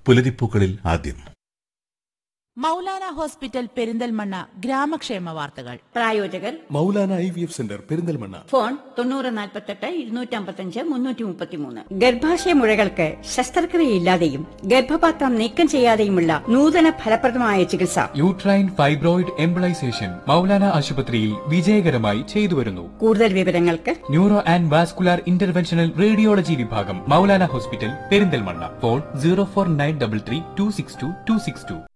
പുലരിപ്പൂക്കളിൽ ആദ്യം മൗലാന ഹോസ്പിറ്റൽ പെരിന്തൽമണ്ണ ഗ്രാമക്ഷേമ വാർത്തകൾ പ്രായോജകർ Maulana I V F centre Perinthalmanna phone തൊണ്ണൂറ് നാൽപ്പത്തെട്ട് ഇരുന്നൂറ്റമ്പത്തഞ്ച് മുന്നൂറ്റി മുപ്പത്തിമൂന്ന് ഗർഭാശയ മുഴകൾക്ക് ശസ്ത്രക്രിയയില്ലാതെയും ഗർഭപാത്രം നീക്കം ചെയ്യാതെയുമുള്ള നൂതന ഫലപ്രദമായ ചികിത്സ യൂട്രൈൻ ഫൈബ്രോയിഡ് എംബിളൈസേഷൻ മൗലാന ആശുപത്രിയിൽ വിജയകരമായി ചെയ്തുവരുന്നു കൂടുതൽ വിവരങ്ങൾക്ക് neuro and vascular interventional radiology വിഭാഗം Maulana hospital Perinthalmanna phone zero four nine double three two six two two six two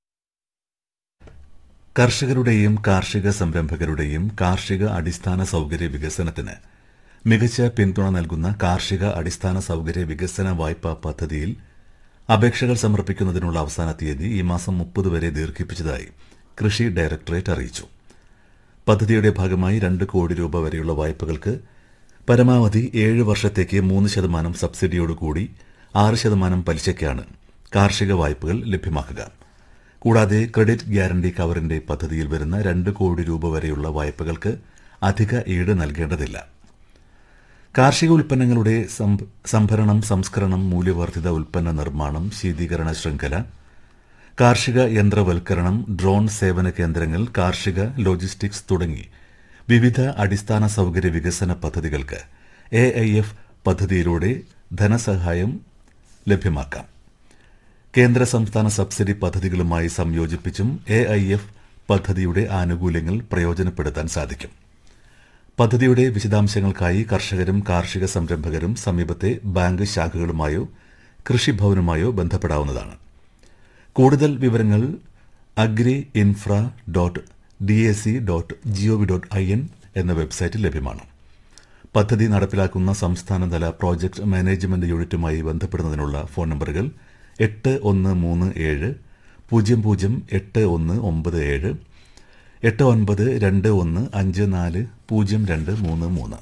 കർഷകരുടെയും കാർഷിക സംരംഭകരുടെയും കാർഷിക അടിസ്ഥാന സൗകര്യ വികസനത്തിന് മികച്ച പിന്തുണ നൽകുന്ന കാർഷിക അടിസ്ഥാന സൗകര്യ വികസന വായ്പാ പദ്ധതിയിൽ അപേക്ഷകൾ സമർപ്പിക്കുന്നതിനുള്ള അവസാന തീയതി ഈ മാസം മുപ്പത് വരെ ദീർഘിപ്പിച്ചതായി കൃഷി ഡയറക്ടറേറ്റ് അറിയിച്ചു പദ്ധതിയുടെ ഭാഗമായി രണ്ട് കോടി രൂപ വരെയുള്ള വായ്പകൾക്ക് പരമാവധി ഏഴ് വർഷത്തേക്ക് മൂന്ന് ശതമാനം സബ്സിഡിയോടുകൂടി ആറ് ശതമാനം പലിശയ്ക്കാണ് കാർഷിക വായ്പകൾ ലഭ്യമാക്കുക കൂടാതെ ക്രെഡിറ്റ് ഗ്യാരണ്ടി കവറിന്റെ പദ്ധതിയിൽ വരുന്ന രണ്ട് കോടി രൂപ വരെയുള്ള വായ്പകൾക്ക് അധിക ഈട് നൽകേണ്ടതില്ല കാർഷിക ഉൽപ്പന്നങ്ങളുടെ സംഭ- സംഭരണം സംസ്കരണം മൂല്യവർദ്ധിത ഉൽപ്പന്ന നിർമ്മാണം ശീതീകരണ ശൃംഖല കാർഷിക യന്ത്രവൽക്കരണം ഡ്രോൺ സേവന കേന്ദ്രങ്ങൾ കാർഷിക ലോജിസ്റ്റിക്സ് തുടങ്ങി വിവിധ അടിസ്ഥാന സൗകര്യ വികസന പദ്ധതികൾക്ക് എ ഐ എഫ് പദ്ധതിയിലൂടെ ധനസഹായം ലഭ്യമാക്കാം കേന്ദ്ര സംസ്ഥാന സബ്സിഡി പദ്ധതികളുമായി സംയോജിപ്പിച്ചും എ ഐ എഫ് പദ്ധതിയുടെ ആനുകൂല്യങ്ങൾ പ്രയോജനപ്പെടുത്താൻ സാധിക്കും പദ്ധതിയുടെ വിശദാംശങ്ങൾക്കായി കർഷകരും കാർഷിക സംരംഭകരും സമീപത്തെ ബാങ്ക് ശാഖകളുമായോ കൃഷിഭവനുമായോ ബന്ധപ്പെടാവുന്നതാണ് കൂടുതൽ വിവരങ്ങൾ agri infra dot D A C dot G O V dot I N എന്ന വെബ്സൈറ്റിൽ ലഭ്യമാണ് പദ്ധതി നടപ്പിലാക്കുന്ന സംസ്ഥാനതല പ്രോജക്ട് മാനേജ്മെന്റ് യൂണിറ്റുമായി ബന്ധപ്പെടുന്നതിനുള്ള ഫോൺ നമ്പറുകൾ എട്ട് ഒന്ന് മൂന്ന് ഏഴ് പൂജ്യം പൂജ്യം എട്ട് ഒന്ന് ഒമ്പത് ഏഴ് എട്ട് ഒൻപത് രണ്ട് ഒന്ന് അഞ്ച് നാല് പൂജ്യം രണ്ട് മൂന്ന് മൂന്ന്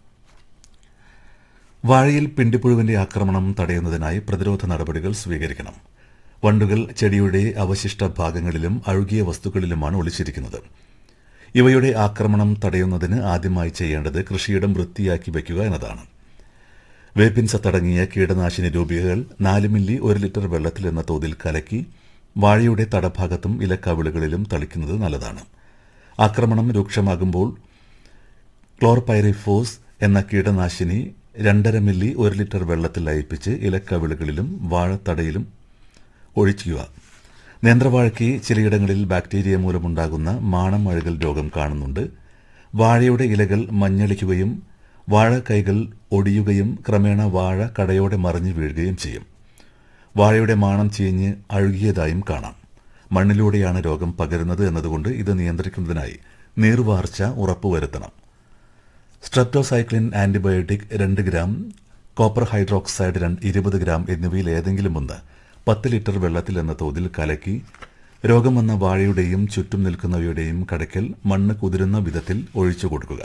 വാഴയിൽ പിണ്ടിപ്പുഴുവിന്റെ ആക്രമണം തടയുന്നതിനായി പ്രതിരോധ നടപടികൾ സ്വീകരിക്കണം വണ്ടുകൾ ചെടിയുടെ അവശിഷ്ട ഭാഗങ്ങളിലും അഴുകിയ വസ്തുക്കളിലുമാണ് ഒളിച്ചിരിക്കുന്നത് ഇവയുടെ ആക്രമണം തടയുന്നതിന് ആദ്യമായി ചെയ്യേണ്ടത് കൃഷിയിടം വൃത്തിയാക്കി വയ്ക്കുക എന്നതാണ് വേപ്പിൻ സത്തടങ്ങിയ കീടനാശിനി രൂപികകൾ നാല് മില്ലി ഒരു ലിറ്റർ വെള്ളത്തിൽ എന്ന തോതിൽ കലക്കി വാഴയുടെ തടഭാഗത്തും ഇലക്കവിളുകളിലും തളിക്കുന്നത് നല്ലതാണ് ആക്രമണം രൂക്ഷമാകുമ്പോൾ ക്ലോർപൈറിഫോസ് എന്ന കീടനാശിനി രണ്ടര മില്ലി ഒരു ലിറ്റർ വെള്ളത്തിൽ ലയിപ്പിച്ച് ഇലക്കവിളുകളിലും വാഴത്തടയിലും ഒഴിക്കുക നേന്ത്രവാഴയ്ക്ക് ചിലയിടങ്ങളിൽ ബാക്ടീരിയ മൂലമുണ്ടാകുന്ന മാണം അഴുകൽ രോഗം കാണുന്നുണ്ട് വാഴയുടെ ഇലകൾ മഞ്ഞളിക്കുകയും വാഴ കൈകൾ ഒടിയുകയും ക്രമേണ വാഴ കടയോടെ മറിഞ്ഞു വീഴുകയും ചെയ്യും വാഴയുടെ മാണം ചീഞ്ഞ് അഴുകിയതായും കാണാം മണ്ണിലൂടെയാണ് രോഗം പകരുന്നത് എന്നതുകൊണ്ട് ഇത് നിയന്ത്രിക്കുന്നതിനായി നീർവാർച്ച ഉറപ്പുവരുത്തണം സ്ട്രെപ്റ്റോസൈക്ലിൻ ആന്റിബയോട്ടിക് രണ്ട് ഗ്രാം കോപ്പർ ഹൈഡ്രോക്സൈഡ് രണ്ട് ഇരുപത് ഗ്രാം എന്നിവയിൽ ഏതെങ്കിലും ഒന്ന് പത്ത് ലിറ്റർ വെള്ളത്തിൽ എന്ന തോതിൽ കലക്കി രോഗം വന്ന വാഴയുടെയും ചുറ്റും നിൽക്കുന്നവയുടെയും കടയ്ക്കൽ മണ്ണ് കുതിരുന്ന വിധത്തിൽ ഒഴിച്ചു കൊടുക്കുക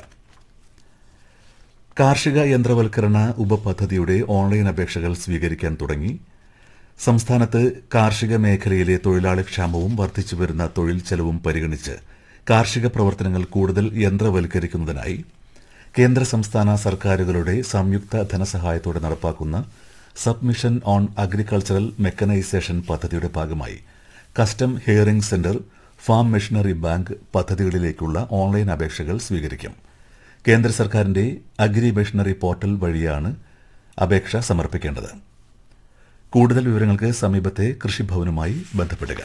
കാർഷിക യന്ത്രവൽക്കരണ ഉപപദ്ധതിയുടെ ഓൺലൈൻ അപേക്ഷകൾ സ്വീകരിക്കാൻ തുടങ്ങി സംസ്ഥാനത്ത് കാർഷിക മേഖലയിലെ തൊഴിലാളി ക്ഷാമവും വർദ്ധിച്ചുവരുന്ന തൊഴിൽ ചെലവും പരിഗണിച്ച് കാർഷിക പ്രവർത്തനങ്ങൾ കൂടുതൽ യന്ത്രവൽക്കരിക്കുന്നതിനായി കേന്ദ്ര സംസ്ഥാന സർക്കാരുകളുടെ സംയുക്ത ധനസഹായത്തോടെ നടപ്പാക്കുന്ന സബ്മിഷൻ ഓൺ അഗ്രികൾച്ചറൽ മെക്കനൈസേഷൻ പദ്ധതിയുടെ ഭാഗമായി custom hiring centre farm machinery bank പദ്ധതികളിലേക്കുള്ള ഓൺലൈൻ അപേക്ഷകൾ സ്വീകരിക്കും കേന്ദ്ര സർക്കാരിന്റെ അഗ്രി മെഷീനറി പോർട്ടൽ വഴിയാണ് അപേക്ഷ സമർപ്പിക്കേണ്ടത് കൂടുതൽ വിവരങ്ങൾക്ക് സമീപത്തെ കൃഷിഭവനുമായി ബന്ധപ്പെടുക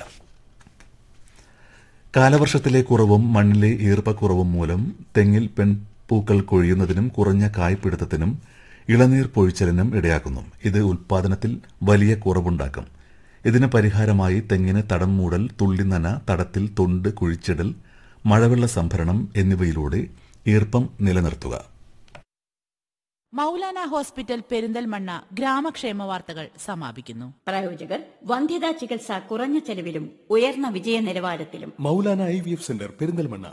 കാലവർഷത്തിലെ കുറവും മണ്ണിലെ ഈർപ്പക്കുറവും മൂലം തെങ്ങിൽ പെൺപൂക്കൾ കൊഴിയുന്നതിനും കുറഞ്ഞ കായ്പിടുത്തത്തിനും ഇളനീർ പൊഴിച്ചലിനും ഇടയാക്കുന്നു ഇത് ഉൽപാദനത്തിൽ വലിയ കുറവുണ്ടാക്കും ഇതിന് പരിഹാരമായി തെങ്ങിന് തടം മൂടൽ തുള്ളിനന തടത്തിൽ തൊണ്ട് കുഴിച്ചിടൽ മഴവെള്ള സംഭരണം എന്നിവയിലൂടെ ഈർപ്പം നിലനിർത്തുക മൗലാന ഹോസ്പിറ്റൽ പെരിന്തൽമണ്ണ ഗ്രാമക്ഷേമ വാർത്തകൾ സമാപിക്കുന്നു പ്രായോജകർ വന്ധ്യതാ ചികിത്സ കുറഞ്ഞ ചെലവിലും ഉയർന്ന വിജയ നിലവാരത്തിലും Maulana I V F centre Perinthalmanna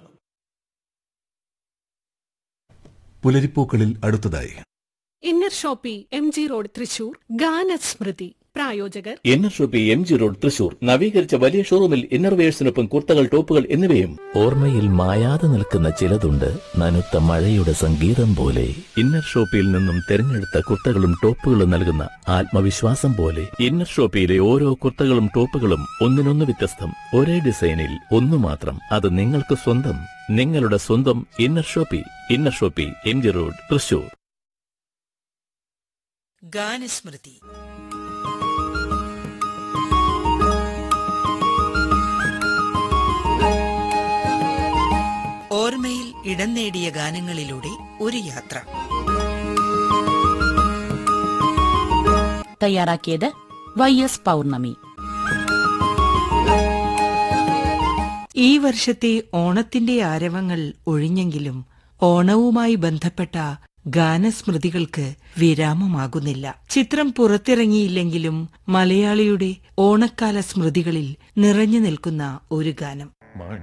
പുലരിപ്പൂക്കളിൽ അടുത്തതായി Inner Shoppe M G road Thrissur ഗാനസ്മൃതി പ്രായോജകർ Inner Shoppe M G road Thrissur നവീകരിച്ച വലിയ ഷോറൂമിൽ ഇന്നർവെയേഴ്സിനൊപ്പം കുർത്തകൾ ടോപ്പുകൾ എന്നിവയും ഓർമ്മയിൽ മായാതെ നിൽക്കുന്ന ചിലതുണ്ട് നനുത്ത മഴയുടെ സംഗീതം പോലെ ഇന്നർ ഷോപ്പിയിൽ നിന്നും തിരഞ്ഞെടുത്ത കുർത്തകളും ടോപ്പുകളും നൽകുന്ന ആത്മവിശ്വാസം പോലെ ഇന്നർ ഷോപ്പിയിലെ ഓരോ കുർത്തകളും ടോപ്പുകളും ഒന്നിനൊന്ന് വ്യത്യസ്തം ഒരേ ഡിസൈനിൽ ഒന്നു മാത്രം അത് നിങ്ങൾക്ക് സ്വന്തം നിങ്ങളുടെ സ്വന്തം Inner Shoppe Inner Shoppe M G road Thrissur ഗാനസ്മൃതി ഓർമ്മയിൽ ഇടം നേടിയ ഗാനങ്ങളിലൂടെ ഒരു യാത്ര തയ്യാറാക്കിയത് വൈ എസ് പൗർണമി ഈ വർഷത്തെ ഓണത്തിന്റെ ആരവങ്ങൾ ഒഴിഞ്ഞെങ്കിലും ഓണവുമായി ബന്ധപ്പെട്ട ഗാനസ്മൃതികൾക്ക് വിരാമമാകുന്നില്ല ചിത്രം പുറത്തിറങ്ങിയില്ലെങ്കിലും മലയാളിയുടെ ഓണക്കാല സ്മൃതികളിൽ നിറഞ്ഞു നിൽക്കുന്ന ഒരു ഗാനം